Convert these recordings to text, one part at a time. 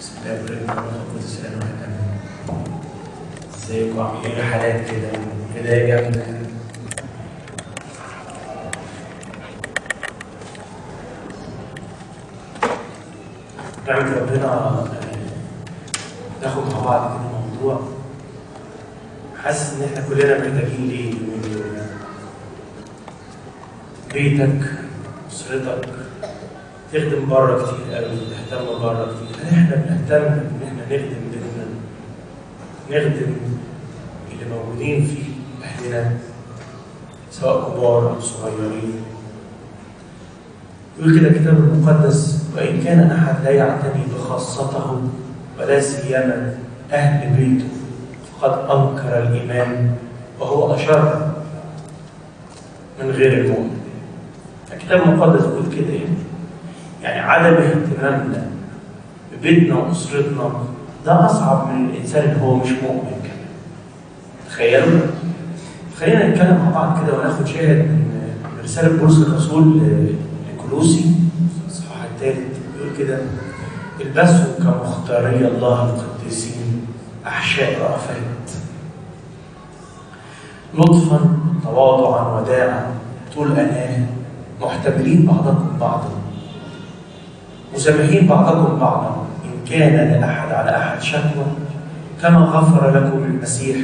بسم الله والابن والروح القدس الان واحد امين ازيكم عاملين ايه حالات كده بدايه جامده نعمة ربنا آه، ناخد مع بعض كده موضوع حاسس ان احنا كلنا محتاجين ليه اليومين دول بيتك اسرتك تخدم بره كتير قوي تهتم بره كتير هل احنا بنهتم ان احنا نخدم بيتنا نخدم اللي موجودين في اهلنا سواء كبار او صغيرين يقول كده الكتاب المقدس وان كان احد لا يعتني بخاصته ولا سيما اهل بيته فقد انكر الايمان وهو اشر من غير المؤمن الكتاب المقدس يقول كده يعني يعني عدم اهتمامنا ببيتنا واسرتنا ده اصعب من الانسان اللي هو مش مؤمن كمان تخيلوا خلينا نتكلم مع بعض كده وناخد شاهد من من رساله بولس الرسول ل- لكولوسي الصفحه الثالث بيقول كده البسوا كمختاري الله القديسين احشاء رأفات لطفا تواضعا وداعا طول اناه محتملين بعضكم بعضا مسامحين بعضكم بعضا إن كان لأحد على أحد شكوى كما غفر لكم المسيح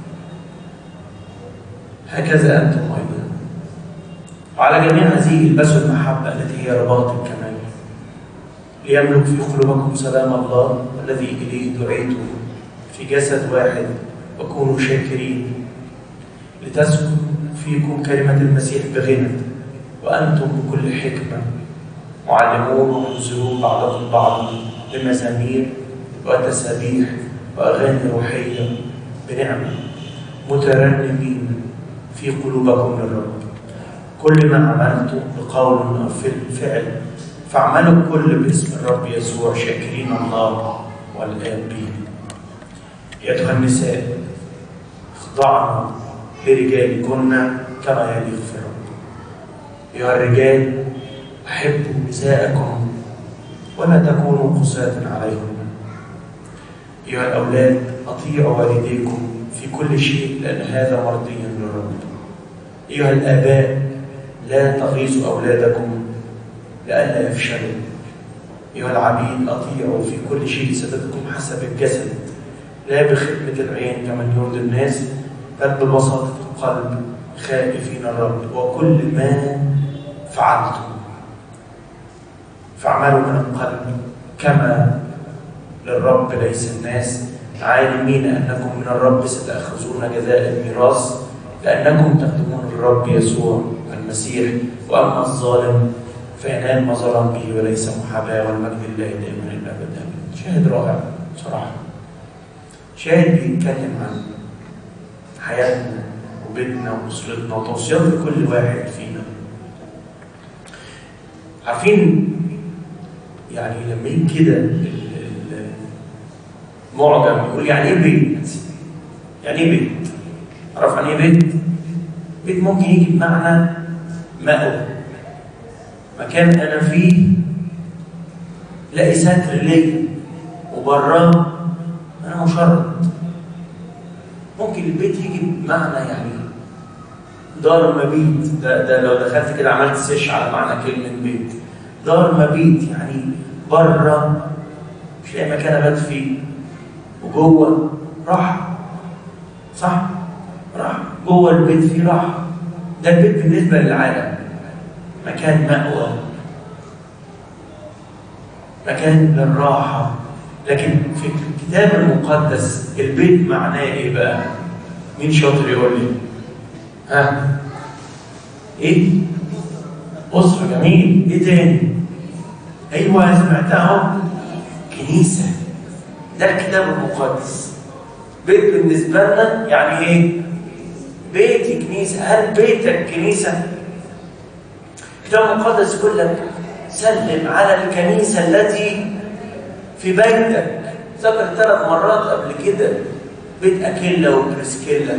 هكذا أنتم أيضا وعلى جميع هذه البسوا المحبة التي هي رباط الكمال ليملك في قلوبكم سلام الله الذي إليه دعيتم في جسد واحد وكونوا شاكرين لتسكن فيكم كلمة المسيح بغنى وأنتم بكل حكمة معلمون ومنذرون بعضكم بعضا بمزامير وتسابيح واغاني روحيه بنعمه مترنمين في قلوبكم للرب كل ما عملتم بقول او فعل فاعملوا الكل باسم الرب يسوع شاكرين الله والاب به ايتها النساء اخضعن لرجالكن كما يليق في الرب ايها الرجال أحبوا نساءكم ولا تكونوا قساة عليهن أيها الأولاد أطيعوا والديكم في كل شيء لأن هذا مرضي للرب أيها الآباء لا تغيظوا أولادكم لئلا يفشلوا أيها العبيد أطيعوا في كل شيء سادتكم حسب الجسد لا بخدمة العين كمن يرضي الناس بل ببساطة القلب خائفين الرب وكل ما فعلتم فاعملوا من القلب كما للرب ليس الناس عالمين انكم من الرب ستاخذون جزاء الميراث لانكم تخدمون الرب يسوع المسيح واما الظالم فينال ما ظلم به وليس محاباه والمجد لله دائما الى الابد امين شاهد رائع صراحه شاهد بيتكلم عن حياتنا وبيتنا واسرتنا وتوصيات لكل واحد فينا عارفين يعني لما يجي كده ال- ال- المعجم يقول يعني ايه بيت؟ يعني ايه بيت؟ عرف يعني ايه بيت؟ بيت ممكن يجي بمعنى مأوى مكان انا فيه لاقي ستر ليا وبراه انا مشرد ممكن البيت يجي بمعنى يعني دار مبيت ده, ده لو دخلت كده عملت سيرش على معنى كلمة بيت دار مبيت يعني بره مش لاقي مكان ابات فيه وجوه راحة صح؟ راحة جوه البيت فيه راحة ده البيت بالنسبة للعالم مكان مأوى مكان للراحة لكن في الكتاب المقدس البيت معناه ايه بقى؟ مين شاطر يقول لي؟ ها؟ ايه؟ أسرة جميل، ايه تاني؟ ايوه سمعتها اهو كنيسة ده الكتاب المقدس بيت بالنسبة لنا يعني ايه؟ بيتي كنيسة، هل بيتك كنيسة؟ الكتاب المقدس يقول لك سلم على الكنيسة التي في بيتك ذكر ثلاث مرات قبل كده بيت أكيلا وبريسكيلا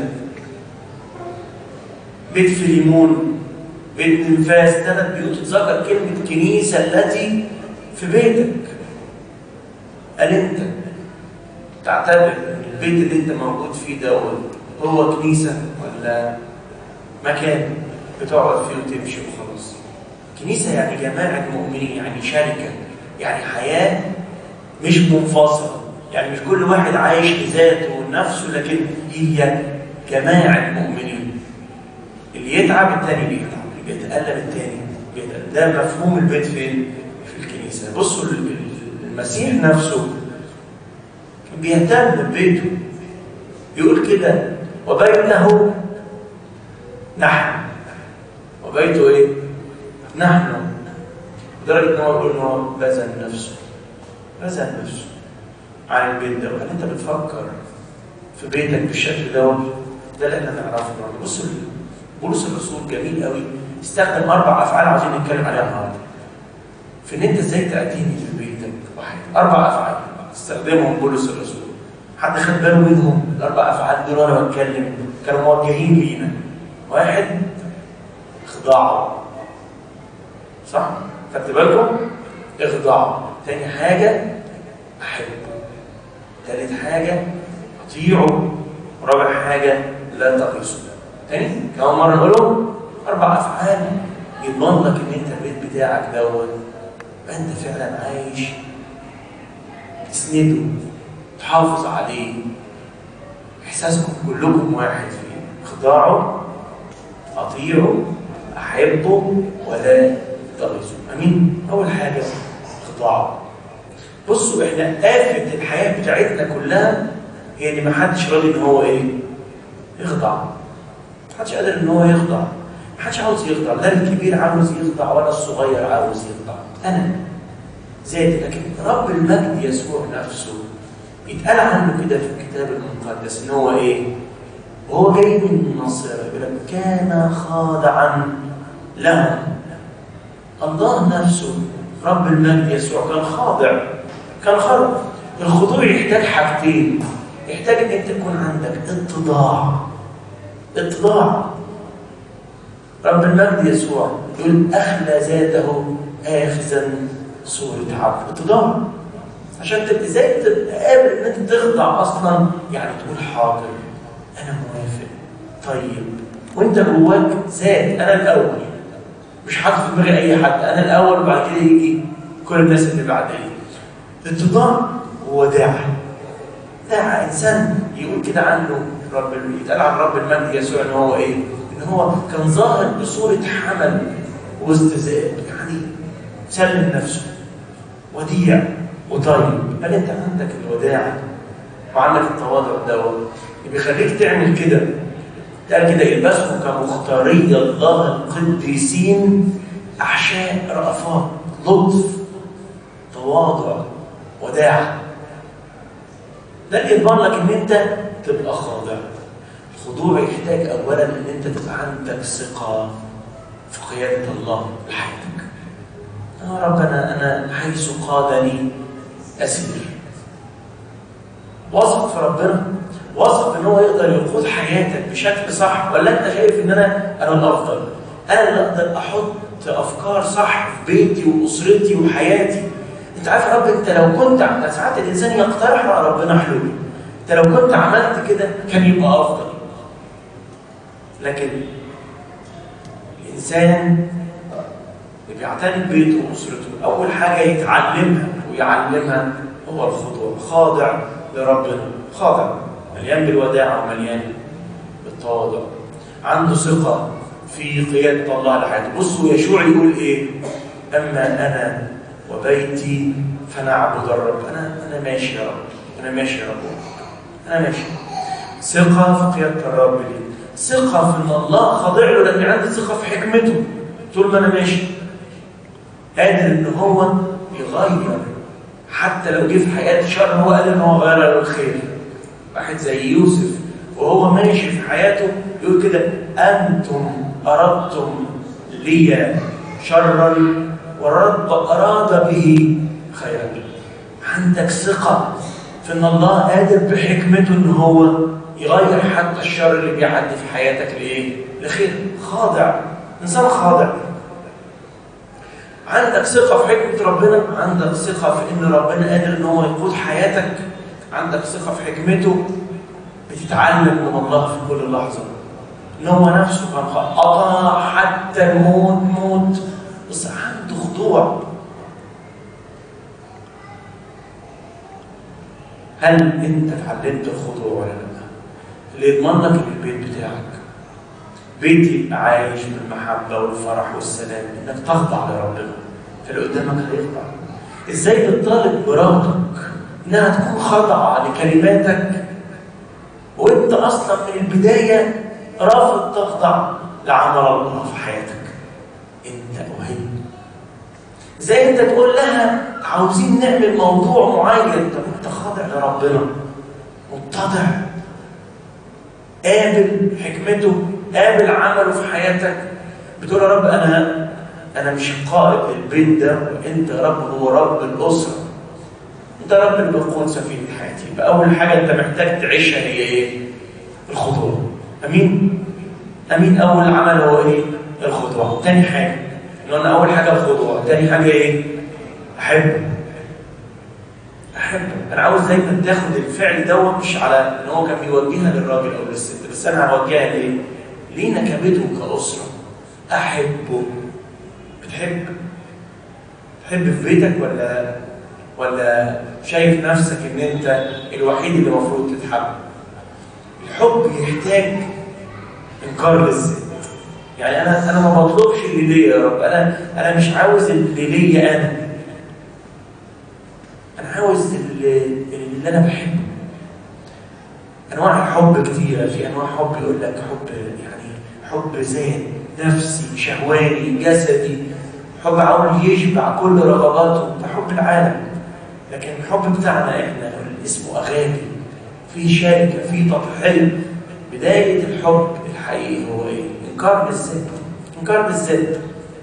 بيت فيليمون بيت نفاس ثلاث بيوت تذكر كلمة كنيسة التي في بيتك قال انت تعتبر ان البيت اللي انت موجود فيه ده هو كنيسه ولا مكان بتقعد فيه وتمشي وخلاص كنيسه يعني جماعه مؤمنين يعني شركه يعني حياه مش منفصله يعني مش كل واحد عايش لذاته ونفسه لكن هي جماعه مؤمنين اللي يتعب التاني بيتعب اللي بيتألم التاني بيتألم ده مفهوم البيت فين؟ في الكنيسه بصوا المسيح نفسه كان بيهتم ببيته يقول كده وبيته نحن وبيته ايه؟ نحن لدرجه ان هو يقول ان هو بذل نفسه بذل نفسه عن البيت ده وهل انت بتفكر في بيتك بالشكل ده ده اللي احنا نعرفه بص بولس الرسول جميل قوي استخدم اربع افعال عاوزين نتكلم عليها النهارده في ان انت ازاي تاتيني في بيتك واحد اربع افعال استخدمهم بولس الرسول حد خد باله منهم الاربع افعال دول وانا بتكلم كانوا موجهين لينا واحد اخضاعوا صح خدت بالكم اخضاعوا تاني حاجه احبوا تالت حاجه اطيعوا ورابع حاجه لا تقيسوا تاني كمان مره نقولهم اربع افعال يضمن لك ان انت البيت بتاعك دوت انت فعلا عايش تسنده تحافظ عليه احساسكم كلكم واحد فيه اخضعوا اطيعوا احبوا ولا تغيظوا امين اول حاجه اخضعوا بصوا احنا آفة الحياة بتاعتنا كلها هي ان ما حدش راضي ان هو ايه؟ يخضع. ما حدش قادر ان هو يخضع. ما حدش عاوز يخضع، لا الكبير عاوز يخضع ولا الصغير عاوز يخضع. انا ذاتي لكن رب المجد يسوع نفسه يتقال عنه كده في الكتاب المقدس ان هو ايه؟ وهو جاي من الناصرة يقول لك كان خاضعا لهم. الله نفسه رب المجد يسوع كان خاضع كان خاضع الخضوع يحتاج حاجتين يحتاج ان انت يكون عندك اتضاع اتضاع رب المجد يسوع يقول اخلى ذاته اخذا صورة عبد اتضاع عشان تبقى ازاي تبقى قابل ان انت تخضع اصلا يعني تقول حاضر انا موافق طيب وانت جواك ذات انا الاول مش حاطط في دماغي اي حد انا الاول وبعد كده يجي كل الناس اللي بعدي اتضاع ووداعة داعة انسان يقول كده عنه رب يتقال عن رب المجد يسوع ان هو ايه؟ ان هو كان ظاهر بصورة حمل واستزاء يعني سلم نفسه وديع وطيب قال انت عندك الوداعة وعندك التواضع دوت بيخليك تعمل كده قال كده يلبسهم كمختاري الله القديسين احشاء رأفات لطف تواضع وداعة ده اللي يضمن لك ان انت تبقى خاضع الخضوع يحتاج اولا ان انت تبقى عندك ثقة في قيادة الله لحياتك يا رب انا انا حيث قادني اسير واثق في ربنا واثق ان هو يقدر يقود حياتك بشكل صح ولا انت شايف ان انا انا الافضل انا اللي اقدر احط افكار صح في بيتي واسرتي وحياتي انت عارف يا رب انت لو كنت عملت ساعات الانسان يقترح على ربنا حلول انت لو كنت عملت كده كان يبقى افضل لكن الانسان اللي بيعتني ببيته واسرته اول حاجه يتعلمها ويعلمها هو الخضوع خاضع لربنا خاضع مليان بالوداع ومليان بالتواضع عنده ثقه في قياده الله لحياته بصوا يشوع يقول ايه اما انا وبيتي فنعبد الرب انا انا ماشي يا رب انا ماشي يا رب انا ماشي ثقه في قياده الرب لي ثقه في ان الله خاضع له لان عندي ثقه في حكمته طول ما انا ماشي قادر ان هو يغير حتى لو جه في حياتي شر هو قادر ان هو يغير له الخير واحد زي يوسف وهو ماشي في حياته يقول كده انتم اردتم لي شرا والرب اراد به خيرا عندك ثقه في ان الله قادر بحكمته ان هو يغير حتى الشر اللي بيعدي في حياتك لايه؟ لخير خاضع انسان خاضع عندك ثقة في حكمة ربنا عندك ثقة في إن ربنا قادر إن هو يقود حياتك عندك ثقة في حكمته بتتعلم من الله في كل لحظة إن هو نفسه كان قطع حتى الموت موت بس عنده خضوع هل أنت اتعلمت الخضوع ولا لا؟ اللي يضمن لك إن البيت بتاعك بيت يبقى عايش بالمحبة والفرح والسلام إنك تخضع لربنا فاللي قدامك هيخضع إزاي بتطالب مراتك إنها تكون خاضعة لكلماتك وأنت أصلا من البداية رافض تخضع لعمل الله في حياتك أنت وهي زي أنت تقول لها عاوزين نعمل موضوع معين طب أنت خاضع لربنا متضع قابل حكمته قابل عمله في حياتك بتقول يا رب انا انا مش قائد البيت ده وانت يا رب هو رب الاسره انت رب اللي بتقود سفينه حياتي يبقى اول حاجه انت محتاج تعيشها هي ايه؟ الخضوع امين؟ امين اول عمل هو ايه؟ الخضوع تاني حاجه ان انا اول حاجه الخضوع تاني حاجه ايه؟ احب احب انا عاوز دايما تاخد الفعل دوت مش على ان هو كان بيوجهها للراجل او للست بس انا هوجهها ليه؟ لينا كبيته كاسره احبه بتحب تحب في بيتك ولا ولا شايف نفسك ان انت الوحيد اللي المفروض تتحب الحب يحتاج انكار للذات يعني انا انا ما بطلبش اللي ليا يا رب انا انا مش عاوز اللي ليا انا انا عاوز اللي, اللي انا بحبه انواع الحب كتيره في انواع حب يقول لك حب يعني حب ذات نفسي شهواني جسدي حب عاوز يشبع كل رغباته ده حب العالم لكن الحب بتاعنا احنا اللي اسمه اغاني في شركه في تضحيه بدايه الحب الحقيقي هو ايه؟ انكار للذات انكار للذات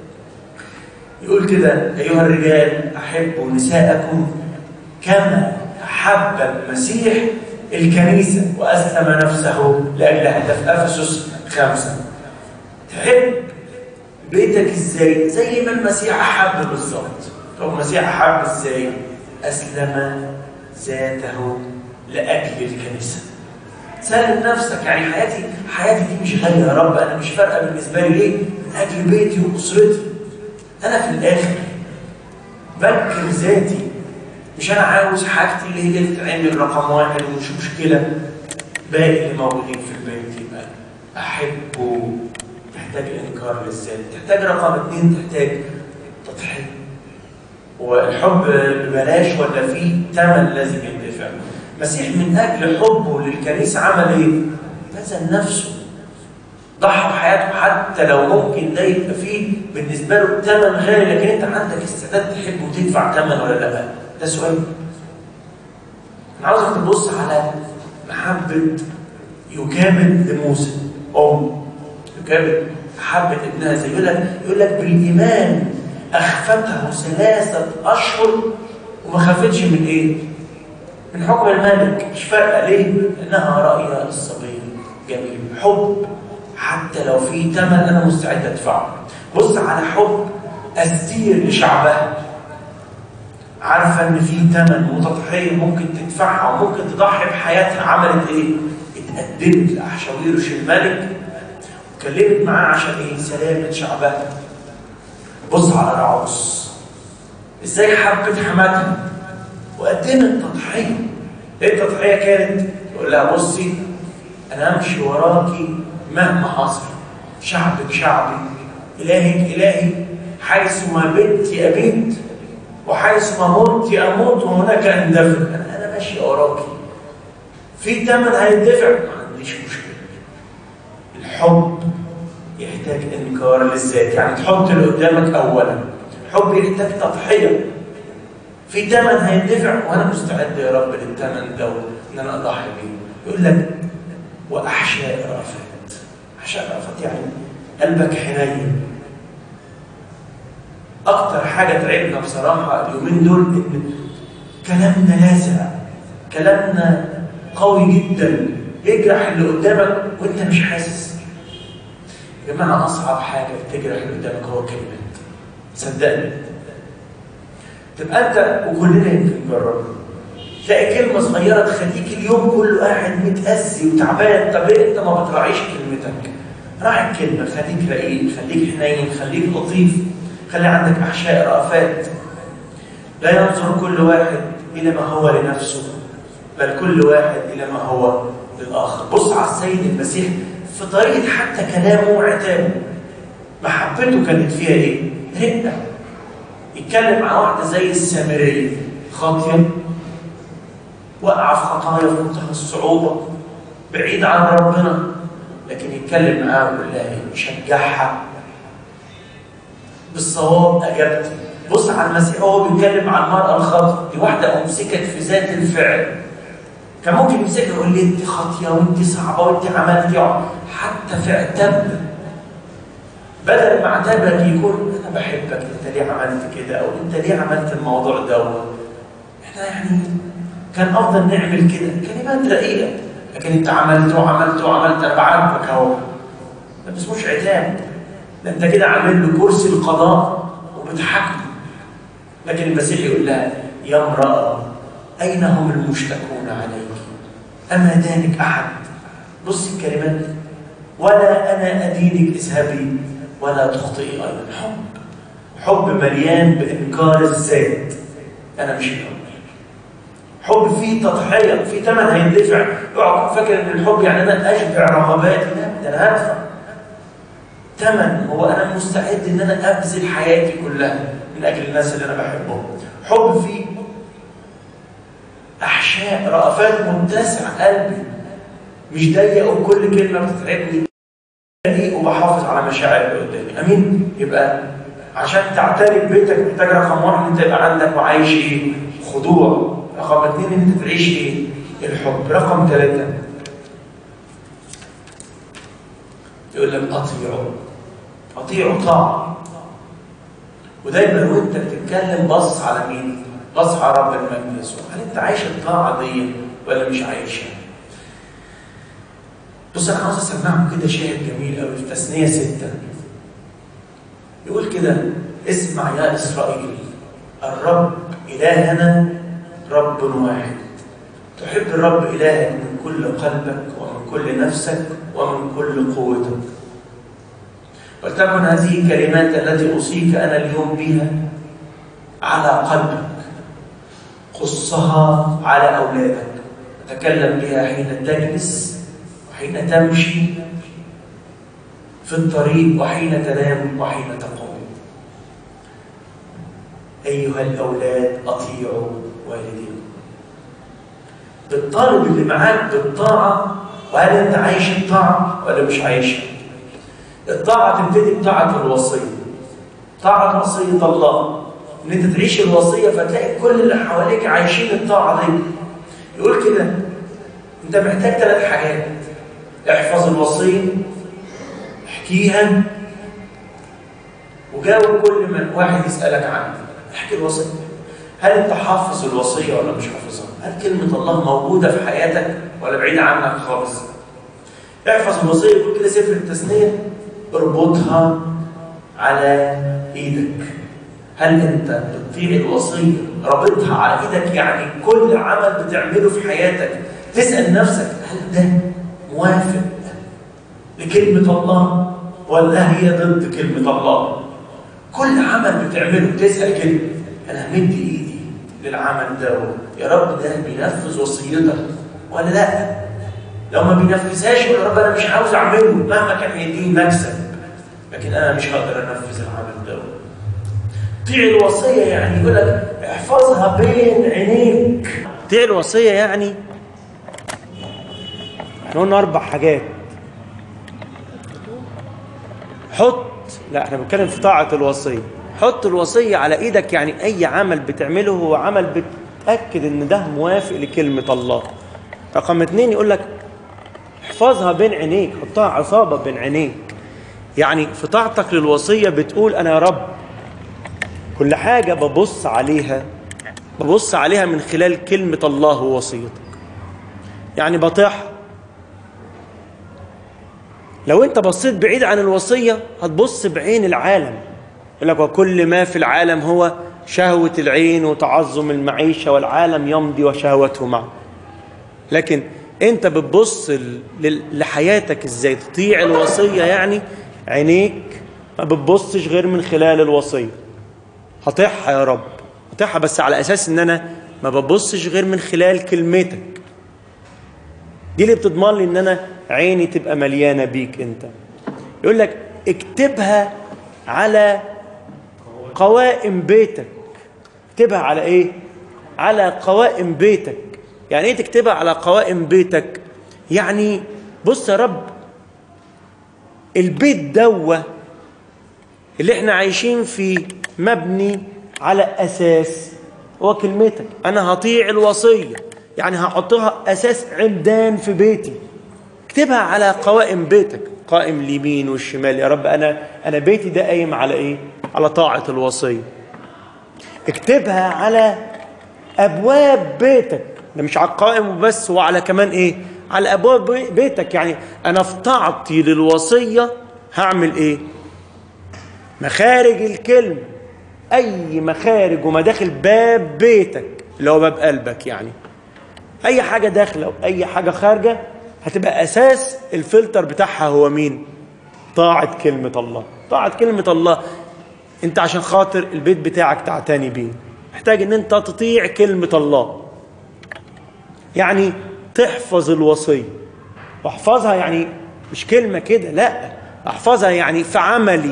يقول كده ايها الرجال احبوا نساءكم كما احب المسيح الكنيسه واسلم نفسه لاجلها ده في افسس خمسه تحب بيتك ازاي؟ زي ما المسيح احب بالظبط. طب المسيح احب ازاي؟ اسلم ذاته لاجل الكنيسه. سلم نفسك يعني حياتي حياتي دي مش غاليه يا رب انا مش فارقه بالنسبه لي ليه؟ من اجل بيتي واسرتي. انا في الاخر بنكر ذاتي مش انا عاوز حاجتي اللي هي تتعمل رقم واحد ومش مشكله باقي اللي موجودين في البيت يبقى احبه تحتاج انكار للذات تحتاج رقم اثنين تحتاج تضحيه والحب ببلاش ولا فيه ثمن لازم يدفع المسيح من اجل حبه للكنيسه عمل ايه؟ بذل نفسه ضحى بحياته حتى لو ممكن ده يبقى فيه بالنسبه له ثمن غالي لكن انت عندك استعداد تحبه وتدفع ثمن ولا لا؟ ده سؤال انا عاوزك تبص على محبه يكابد لموسى ام يكابد حبت ابنها زي يقول لك يقول لك بالايمان اخفته ثلاثه اشهر وما خافتش من ايه؟ من حكم الملك مش فارقه ليه؟ لانها رايه الصبي جميل حب حتى لو في ثمن انا مستعد ادفعه بص على حب استير لشعبها عارفه ان في ثمن وتضحيه ممكن تدفعها وممكن تضحي بحياتها عملت ايه؟ اتقدمت لاحشاويرش الملك اتكلمت معاه عشان ايه؟ سلامة شعبها. بص على رعوس. ازاي حبت حماتها وقدمت تضحية. ايه التضحية كانت؟ يقول لها بصي انا امشي وراكي مهما حصل. شعبك شعبي، الهك الهي، حيث ما بت ابيت وحيث ما مت اموت وهناك اندفن. انا انا ماشي وراكي. في ثمن هيدفع ما عنديش مشكله. الحب يحتاج انكار للذات يعني تحط اللي قدامك اولا الحب يحتاج تضحيه في ثمن هيدفع وانا مستعد يا رب للثمن دوت ان انا اضحي بيه يقول لك واحشاء رأفات احشاء رأفات يعني قلبك حنين اكتر حاجه تعبنا بصراحه اليومين دول ان كلامنا لاذع كلامنا قوي جدا يجرح اللي قدامك وانت مش حاسس يا جماعه اصعب حاجه تجرح اللي قدامك هو الكلمات صدقني تبقى انت وكلنا يمكن نجربها تلاقي كلمة صغيرة تخليك اليوم كله قاعد متأذي وتعبان طب ليه انت ما بتراعيش كلمتك؟ راعي الكلمة خليك رقيق خليك حنين خليك لطيف خلي عندك أحشاء رأفات لا ينظر كل واحد إلى ما هو لنفسه بل كل واحد إلى ما هو للآخر بص على السيد المسيح في طريقة حتى كلامه وعتابه محبته كانت فيها إيه؟ رقة يتكلم مع واحدة زي السامرية خاطية وقع في خطايا في منتهى الصعوبة بعيد عن ربنا لكن يتكلم معاها ويقول لها ايه؟ يشجعها بالصواب اجابتي بص على المسيح هو بيتكلم عن المرأة الخاطئة دي واحدة أمسكت في ذات الفعل كان ممكن يمسكها يقول لي أنت خاطية وأنت صعبة وأنت عملتي حتى في عتاب بدل ما عتابك يكون أنا بحبك أنت ليه عملت كده أو أنت ليه عملت الموضوع دوت إحنا يعني كان أفضل نعمل كده كلمات رقيقة لكن أنت عملت وعملت وعملت أنا بعاتبك أهو ده ما اسموش عتاب ده أنت كده عامل له كرسي القضاء وبتحاكمه لكن المسيح يقول لها يا امرأة أين هم المشتكون عليك أما دانك أحد بص الكلمات ولا أنا أدينك اذهبي ولا تخطئي أيضا حب حب مليان بإنكار الذات أنا مش الأول حب فيه تضحية فيه ثمن هيندفع اوعى فاكر ان الحب يعني انا اشبع رغباتي لا ده انا هدفع ثمن هو انا مستعد ان انا ابذل حياتي كلها من اجل الناس اللي انا بحبهم حب فيه احشاء رأفات متسع قلبي مش ضيق وكل كلمه بتتعبني دقيق وبحافظ على مشاعر اللي قدامي امين يبقى عشان تعترف بيتك محتاج رقم واحد انت يبقى عندك وعايش ايه خضوع رقم اثنين ان انت تعيش ايه الحب رقم ثلاثه يقول لك اطيعوا اطيعوا طاعه ودايما وانت بتتكلم بص على مين؟ بص على رب المجد يسوع، هل انت عايش الطاعه دي ولا مش عايشها؟ بص انا عاوز اسمعكم كده شاهد جميل قوي في تثنيه سته. يقول كده اسمع يا اسرائيل الرب الهنا رب واحد. تحب الرب الهك من كل قلبك ومن كل نفسك ومن كل قوتك. ولتكن هذه الكلمات التي أوصيك أنا اليوم بها على قلبك قصها على أولادك تكلم بها حين تجلس وحين تمشي في الطريق وحين تنام وحين تقوم أيها الأولاد أطيعوا والديكم بالطالب اللي معاك بالطاعة وهل أنت عايش الطاعة ولا مش عايشها؟ الطاعة تبتدي بطاعة الوصية طاعة وصية الله ان انت تعيش الوصية فتلاقي كل اللي حواليك عايشين الطاعة دي يقول كده انت محتاج ثلاث حاجات احفظ الوصية احكيها وجاوب كل من واحد يسألك عنها احكي الوصية هل انت حافظ الوصية ولا مش حافظها؟ هل كلمة الله موجودة في حياتك ولا بعيدة عنك خالص؟ احفظ الوصية يقول كده سفر التثنية اربطها على ايدك هل انت بتطيع الوصيه رابطها على ايدك يعني كل عمل بتعمله في حياتك تسال نفسك هل ده موافق لكلمه الله ولا هي ضد كلمه الله كل عمل بتعمله تسال كده انا همد ايدي للعمل ده يا رب ده بينفذ وصيتك ولا لا لو ما بينفذهاش يقول يا رب انا مش عاوز اعمله مهما كان هيديني مكسب لكن انا مش هقدر انفذ العمل ده طيع الوصيه يعني يقول لك احفظها بين عينيك طيع الوصيه يعني احنا قلنا اربع حاجات حط لا احنا بنتكلم في طاعه الوصيه حط الوصيه على ايدك يعني اي عمل بتعمله هو عمل بتاكد ان ده موافق لكلمه الله رقم اتنين يقول لك احفظها بين عينيك حطها عصابة بين عينيك يعني في طاعتك للوصية بتقول أنا يا رب كل حاجة ببص عليها ببص عليها من خلال كلمة الله ووصيتك يعني بطيعها لو انت بصيت بعيد عن الوصية هتبص بعين العالم يقول لك وكل ما في العالم هو شهوة العين وتعظم المعيشة والعالم يمضي وشهوته معه لكن انت بتبص لحياتك ازاي تطيع الوصية يعني عينيك ما بتبصش غير من خلال الوصية هطيعها يا رب هطيعها بس على اساس ان انا ما ببصش غير من خلال كلمتك دي اللي بتضمن لي ان انا عيني تبقى مليانة بيك انت يقول لك اكتبها على قوائم بيتك اكتبها على ايه على قوائم بيتك يعني ايه تكتبها على قوائم بيتك يعني بص يا رب البيت دوه اللي احنا عايشين فيه مبني على اساس هو كلمتك انا هطيع الوصيه يعني هحطها اساس عمدان في بيتي اكتبها على قوائم بيتك قائم اليمين والشمال يا رب انا انا بيتي ده قايم على ايه على طاعه الوصيه اكتبها على ابواب بيتك ده مش على القائم وبس وعلى كمان ايه على ابواب بيتك يعني انا في طاعتي للوصيه هعمل ايه مخارج الكلمه اي مخارج ومداخل باب بيتك اللي هو باب قلبك يعني اي حاجه داخله واي حاجه خارجه هتبقى اساس الفلتر بتاعها هو مين طاعه كلمه الله طاعه كلمه الله انت عشان خاطر البيت بتاعك تعتني بيه محتاج ان انت تطيع كلمه الله يعني تحفظ الوصيه واحفظها يعني مش كلمه كده لا احفظها يعني في عملي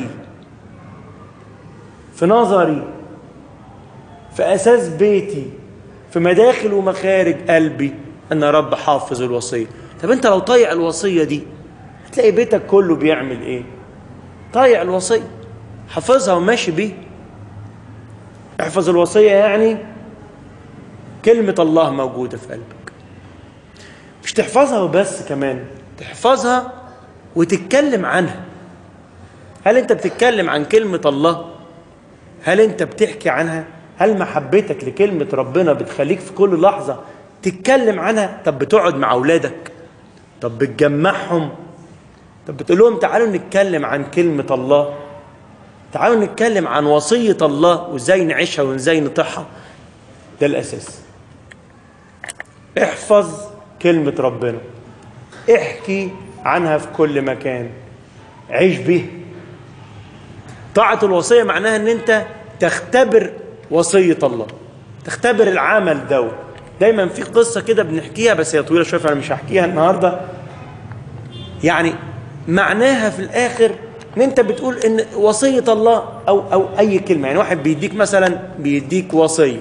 في نظري في اساس بيتي في مداخل ومخارج قلبي ان رب حافظ الوصيه طب انت لو طايع الوصيه دي هتلاقي بيتك كله بيعمل ايه طايع الوصيه حافظها وماشي بيه احفظ الوصيه يعني كلمه الله موجوده في قلبك مش تحفظها وبس كمان تحفظها وتتكلم عنها هل انت بتتكلم عن كلمه الله هل انت بتحكي عنها هل محبتك لكلمة ربنا بتخليك في كل لحظة تتكلم عنها طب بتقعد مع أولادك طب بتجمعهم طب بتقول لهم تعالوا نتكلم عن كلمة الله تعالوا نتكلم عن وصية الله وازاي نعيشها وازاي نطيعها ده الأساس احفظ كلمة ربنا احكي عنها في كل مكان عيش بيها طاعة الوصية معناها ان انت تختبر وصية الله تختبر العمل ده دايما في قصة كده بنحكيها بس هي طويلة شوية فأنا مش هحكيها النهاردة يعني معناها في الآخر إن أنت بتقول إن وصية الله أو أو أي كلمة يعني واحد بيديك مثلا بيديك وصية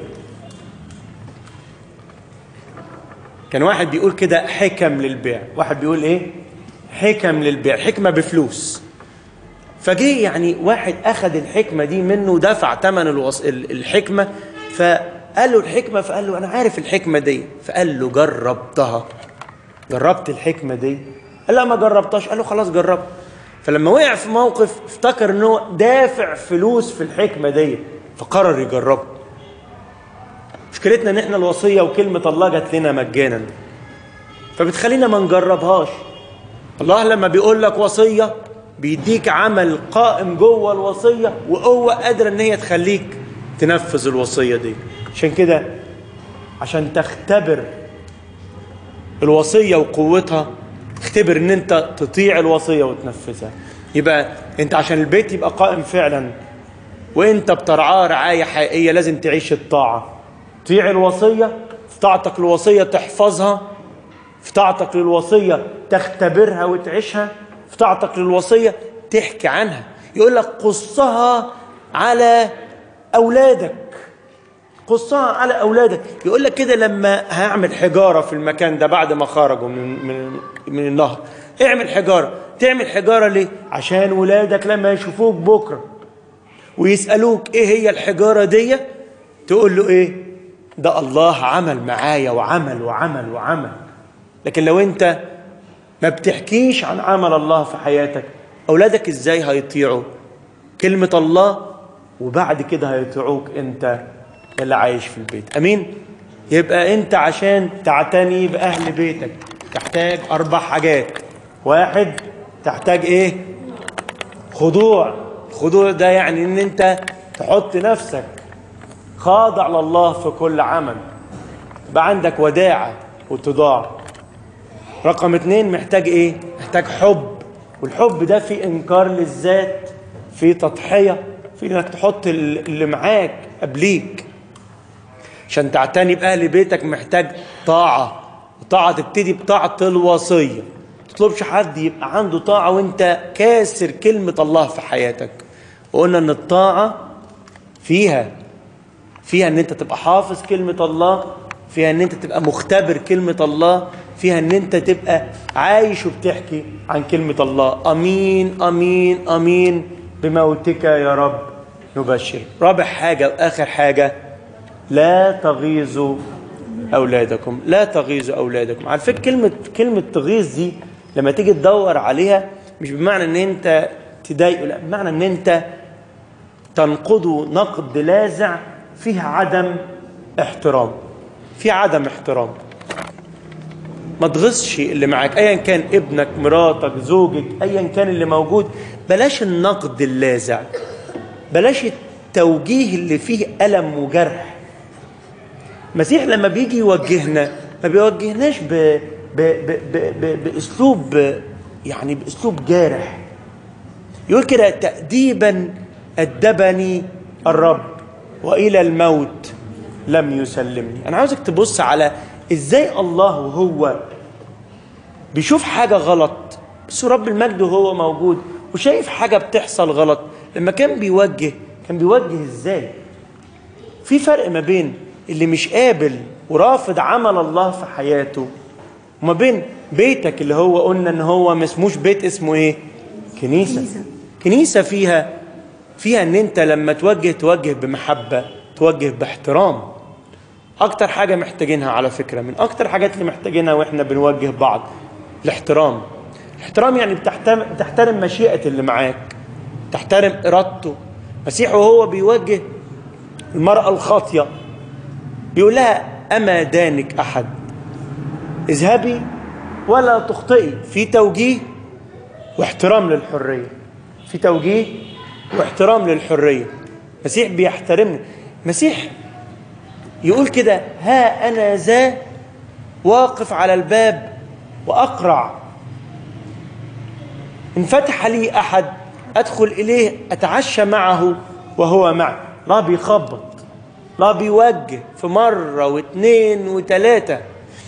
كان واحد بيقول كده حكم للبيع واحد بيقول إيه حكم للبيع حكمة بفلوس فجه يعني واحد اخذ الحكمه دي منه ودفع ثمن الوص... الحكمه فقال له الحكمه فقال له انا عارف الحكمه دي فقال له جربتها جربت الحكمه دي قال لا ما جربتهاش قال له خلاص جربت فلما وقع في موقف افتكر ان هو دافع فلوس في الحكمه دي فقرر يجربها مشكلتنا ان احنا الوصيه وكلمه الله جات لنا مجانا فبتخلينا ما نجربهاش الله لما بيقول لك وصيه بيديك عمل قائم جوه الوصية وقوة قادرة ان هي تخليك تنفذ الوصية دي عشان كده عشان تختبر الوصية وقوتها اختبر ان انت تطيع الوصية وتنفذها يبقى انت عشان البيت يبقى قائم فعلا وانت بترعاه رعاية حقيقية لازم تعيش الطاعة تطيع الوصية في طاعتك للوصية تحفظها في طاعتك للوصية تختبرها وتعيشها في طاعتك للوصية تحكي عنها يقول لك قصها على أولادك قصها على أولادك يقول لك كده لما هعمل حجارة في المكان ده بعد ما خرجوا من, من, من النهر اعمل حجارة تعمل حجارة ليه عشان ولادك لما يشوفوك بكرة ويسألوك ايه هي الحجارة دي تقول له ايه ده الله عمل معايا وعمل وعمل وعمل لكن لو انت ما بتحكيش عن عمل الله في حياتك أولادك إزاي هيطيعوا كلمة الله وبعد كده هيطيعوك أنت اللي عايش في البيت أمين يبقى أنت عشان تعتني بأهل بيتك تحتاج أربع حاجات واحد تحتاج إيه خضوع الخضوع ده يعني أن أنت تحط نفسك خاضع لله في كل عمل يبقى عندك وداعة وتضاع رقم اتنين محتاج ايه محتاج حب والحب ده في انكار للذات في تضحية في انك تحط اللي معاك قبليك عشان تعتني بأهل بيتك محتاج طاعة الطاعة تبتدي بطاعة الوصية تطلبش حد يبقى عنده طاعة وانت كاسر كلمة الله في حياتك وقلنا ان الطاعة فيها فيها ان انت تبقى حافظ كلمة الله فيها ان انت تبقى مختبر كلمة الله فيها ان انت تبقى عايش وبتحكي عن كلمة الله امين امين امين بموتك يا رب نبشر رابع حاجة واخر حاجة لا تغيظوا اولادكم لا تغيظوا اولادكم على فكرة كلمة كلمة تغيظ دي لما تيجي تدور عليها مش بمعنى ان انت تضايقه لا بمعنى ان انت تنقضه نقد لاذع فيه عدم احترام في عدم احترام ما تغصش اللي معاك ايا كان ابنك مراتك زوجك ايا كان اللي موجود بلاش النقد اللاذع بلاش التوجيه اللي فيه ألم وجرح المسيح لما بيجي يوجهنا ما بيوجهناش ب... ب... ب... ب... ب... باسلوب يعني باسلوب جارح يقول كده تأديبا أدبني الرب وإلى الموت لم يسلمني أنا عاوزك تبص على إزاي الله وهو بيشوف حاجة غلط بس رب المجد وهو موجود وشايف حاجة بتحصل غلط لما كان بيوجه كان بيوجه إزاي في فرق ما بين اللي مش قابل ورافض عمل الله في حياته وما بين بيتك اللي هو قلنا ان هو ما اسموش بيت اسمه ايه كنيسة كنيسة فيها فيها ان انت لما توجه توجه بمحبة توجه باحترام اكتر حاجة محتاجينها على فكرة من اكتر حاجات اللي محتاجينها واحنا بنوجه بعض الاحترام الاحترام يعني بتحترم, بتحترم مشيئة اللي معاك تحترم ارادته مسيح وهو بيوجه المرأة الخاطية بيقول لها أما دانك أحد اذهبي ولا تخطئي في توجيه واحترام للحرية في توجيه واحترام للحرية مسيح بيحترمني مسيح يقول كده ها أنا ذا واقف على الباب وأقرع إن فتح لي أحد أدخل إليه أتعشى معه وهو معي لا بيخبط لا بيوجه في مرة واثنين وثلاثة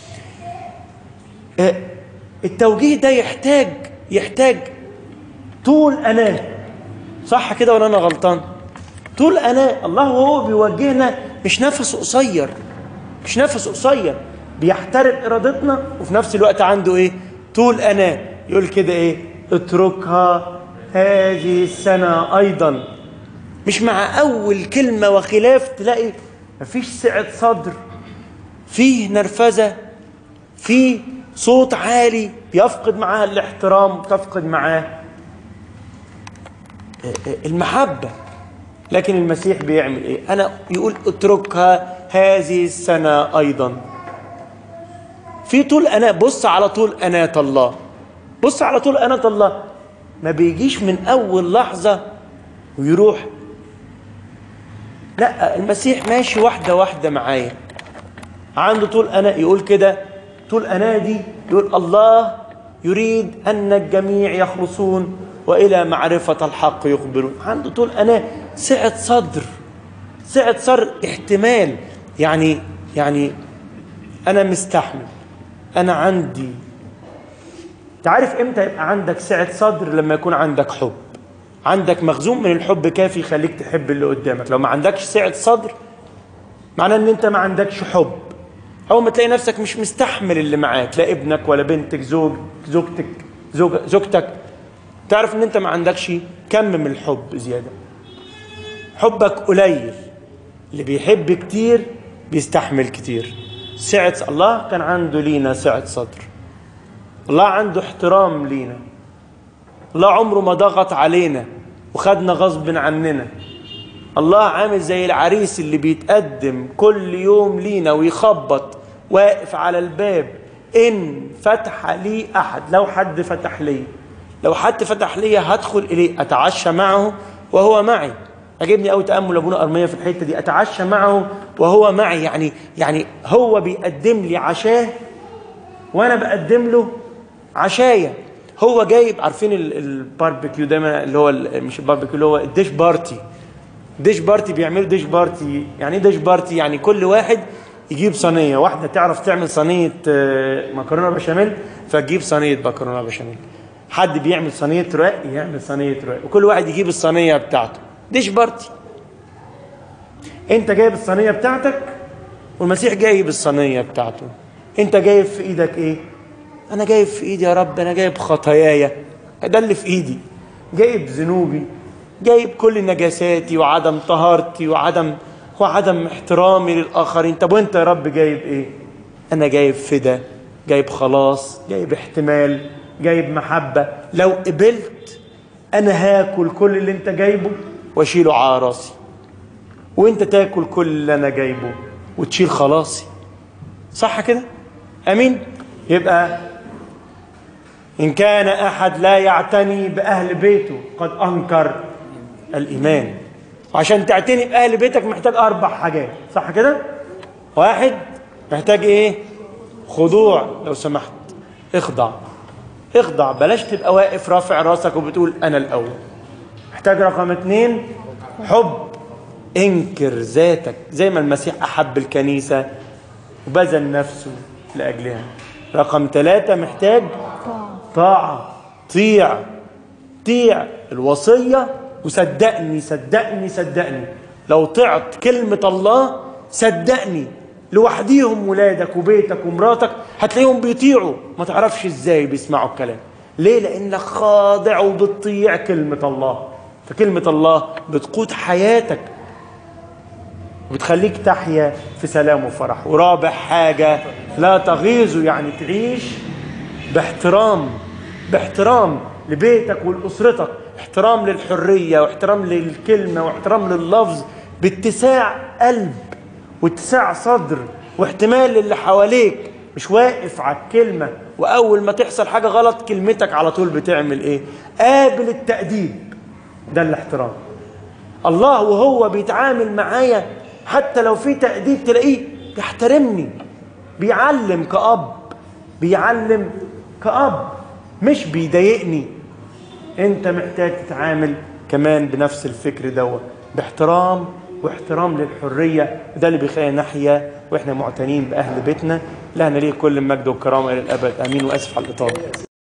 التوجيه ده يحتاج يحتاج طول أناه صح كده ولا أنا غلطان طول أناه الله وهو بيوجهنا مش نفس قصير مش نفس قصير بيحترم إرادتنا وفي نفس الوقت عنده إيه طول أناه يقول كده إيه اتركها هذه السنة أيضا مش مع أول كلمة وخلاف تلاقي مفيش سعة صدر فيه نرفزة فيه صوت عالي بيفقد معاه الاحترام تفقد معاه المحبة لكن المسيح بيعمل ايه انا يقول اتركها هذه السنة ايضا في طول انا بص على طول اناة الله بص على طول اناة الله ما بيجيش من اول لحظة ويروح لا المسيح ماشي واحدة واحدة معايا عنده طول أنا يقول كده طول أنا دي يقول الله يريد أن الجميع يخلصون وإلى معرفة الحق يقبلون عنده طول أنا سعة صدر سعة صدر احتمال يعني يعني أنا مستحمل أنا عندي تعرف إمتى يبقى عندك سعة صدر لما يكون عندك حب عندك مخزون من الحب كافي يخليك تحب اللي قدامك لو ما عندكش سعة صدر معناه ان انت ما عندكش حب اول ما تلاقي نفسك مش مستحمل اللي معاك لا ابنك ولا بنتك زوج زوجتك زوج زوجتك تعرف ان انت ما عندكش كم من الحب زيادة حبك قليل اللي بيحب كتير بيستحمل كتير سعة الله كان عنده لينا سعة صدر الله عنده احترام لينا الله عمره ما ضغط علينا وخدنا غصب عننا الله عامل زي العريس اللي بيتقدم كل يوم لينا ويخبط واقف على الباب إن فتح لي أحد لو حد فتح لي لو حد فتح لي هدخل إليه أتعشى معه وهو معي عجبني قوي تامل ابونا ارميه في الحته دي اتعشى معه وهو معي يعني يعني هو بيقدم لي عشاه وانا بقدم له عشايه هو جايب عارفين ال- الباربيكيو ده اللي هو ال- مش الباربيكيو اللي هو الديش بارتي ديش بارتي بيعملوا ديش بارتي يعني ايه ديش بارتي يعني كل واحد يجيب صينيه واحده تعرف تعمل صينيه آه، مكرونه بشاميل فتجيب صينيه مكرونه بشاميل حد بيعمل صينيه رق يعمل صينيه رق وكل واحد يجيب الصينيه بتاعته ديش بارتي انت جايب الصينيه بتاعتك والمسيح جايب الصينيه بتاعته انت جايب في ايدك ايه انا جايب في ايدي يا رب انا جايب خطاياي ده اللي في ايدي جايب ذنوبي جايب كل نجاساتي وعدم طهارتي وعدم وعدم احترامي للاخرين طب وانت يا رب جايب ايه انا جايب فدا جايب خلاص جايب احتمال جايب محبه لو قبلت انا هاكل كل اللي انت جايبه واشيله على راسي وانت تاكل كل اللي انا جايبه وتشيل خلاصي صح كده امين يبقى ان كان احد لا يعتني باهل بيته قد انكر الايمان وعشان تعتني باهل بيتك محتاج اربع حاجات صح كده واحد محتاج ايه خضوع لو سمحت اخضع اخضع بلاش تبقى واقف رافع راسك وبتقول انا الاول محتاج رقم اتنين حب انكر ذاتك زي ما المسيح احب الكنيسه وبذل نفسه لاجلها رقم ثلاثة محتاج طاعة طيع طيع الوصية وصدقني صدقني صدقني لو طعت كلمة الله صدقني لوحديهم ولادك وبيتك ومراتك هتلاقيهم بيطيعوا ما تعرفش ازاي بيسمعوا الكلام ليه لانك خاضع وبتطيع كلمة الله فكلمة الله بتقود حياتك وبتخليك تحيا في سلام وفرح ورابع حاجة لا تغيظ يعني تعيش باحترام باحترام لبيتك ولأسرتك احترام للحرية واحترام للكلمة واحترام لللفظ باتساع قلب واتساع صدر واحتمال للي حواليك مش واقف على الكلمة وأول ما تحصل حاجة غلط كلمتك على طول بتعمل إيه قابل التأديب ده الاحترام الله وهو بيتعامل معايا حتى لو في تأديب تلاقيه بيحترمني بيعلم كأب بيعلم كأب مش بيضايقني انت محتاج تتعامل كمان بنفس الفكر دوت باحترام واحترام للحرية ده اللي بيخلينا نحيا واحنا معتنين بأهل بيتنا لهنا ليه كل المجد والكرامة إلى الأبد آمين وأسف على الإطالة